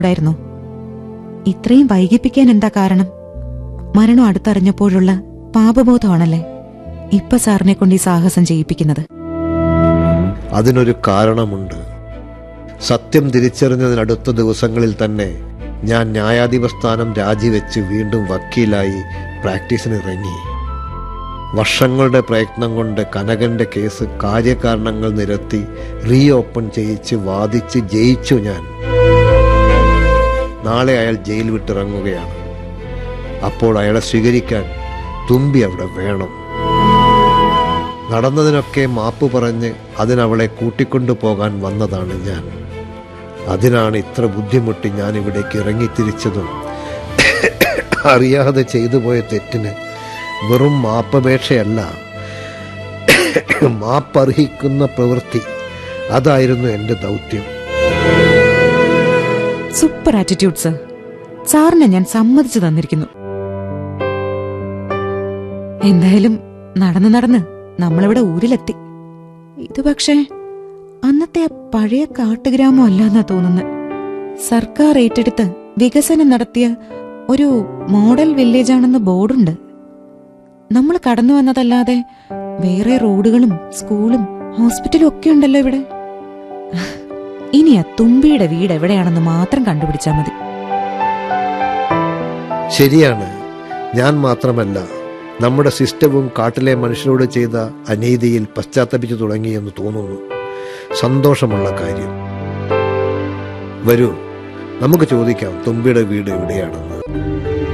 ഉണ്ടായിരുന്നു ഇത്രയും വൈകിപ്പിക്കാൻ എന്താ കാരണം മരണം അടുത്തറിഞ്ഞപ്പോഴുള്ള പാപബോധമാണല്ലേ ഇപ്പൊ സാറിനെ കൊണ്ട് ഈ സാഹസം ചെയ്യിപ്പിക്കുന്നത് അതിനൊരു കാരണമുണ്ട് സത്യം തിരിച്ചറിഞ്ഞതിനടുത്ത ദിവസങ്ങളിൽ തന്നെ ഞാൻ ന്യായാധിപ സ്ഥാനം രാജിവെച്ച് വീണ്ടും വക്കീലായി പ്രാക്ടീസിന് ഇറങ്ങി വർഷങ്ങളുടെ പ്രയത്നം കൊണ്ട് കനകന്റെ കേസ് കാര്യകാരണങ്ങൾ നിരത്തി റീ ഓപ്പൺ ചെയ്യിച്ച് വാദിച്ച് ജയിച്ചു ഞാൻ നാളെ അയാൾ ജയിൽ വിട്ടിറങ്ങുകയാണ് അപ്പോൾ അയാളെ സ്വീകരിക്കാൻ തുമ്പി അവിടെ വേണം നടന്നതിനൊക്കെ മാപ്പ് പറഞ്ഞ് അതിനവളെ കൂട്ടിക്കൊണ്ടു പോകാൻ വന്നതാണ് ഞാൻ അതിനാണ് ഇത്ര ബുദ്ധിമുട്ടി ഞാൻ ഇവിടേക്ക് ഇറങ്ങിത്തിരിച്ചതും അറിയാതെ ചെയ്തു പോയ തെറ്റിന് വെറും മാപ്പപേക്ഷയല്ല മാപ്പർഹിക്കുന്ന പ്രവൃത്തി അതായിരുന്നു എൻ്റെ ദൗത്യം സൂപ്പർ ആറ്റിറ്റ്യൂഡ് സർ സാറിനെ ഞാൻ സമ്മതിച്ചു തന്നിരിക്കുന്നു എന്തായാലും നടന്ന് നടന്ന് നമ്മളിവിടെ ഊരിലെത്തി ഇത് പക്ഷേ അന്നത്തെ ആ പഴയ കാട്ടുഗ്രാമം അല്ലാന്നാ തോന്നുന്നത് സർക്കാർ ഏറ്റെടുത്ത് വികസനം നടത്തിയ ഒരു മോഡൽ വില്ലേജ് ആണെന്ന് ബോർഡുണ്ട് നമ്മൾ കടന്നു വന്നതല്ലാതെ വേറെ റോഡുകളും സ്കൂളും ഹോസ്പിറ്റലും ഒക്കെ ഉണ്ടല്ലോ ഇവിടെ ഇനി ആ തുമ്പിയുടെ വീട് എവിടെയാണെന്ന് മാത്രം കണ്ടുപിടിച്ചാൽ മതി ശരിയാണ് ഞാൻ മാത്രമല്ല നമ്മുടെ സിസ്റ്റവും കാട്ടിലെ മനുഷ്യരോട് ചെയ്ത അനീതിയിൽ പശ്ചാത്തപിച്ചു തുടങ്ങിയെന്ന് തോന്നുന്നു സന്തോഷമുള്ള കാര്യം വരൂ നമുക്ക് ചോദിക്കാം തുമ്പിയുടെ വീട് എവിടെയാണെന്ന്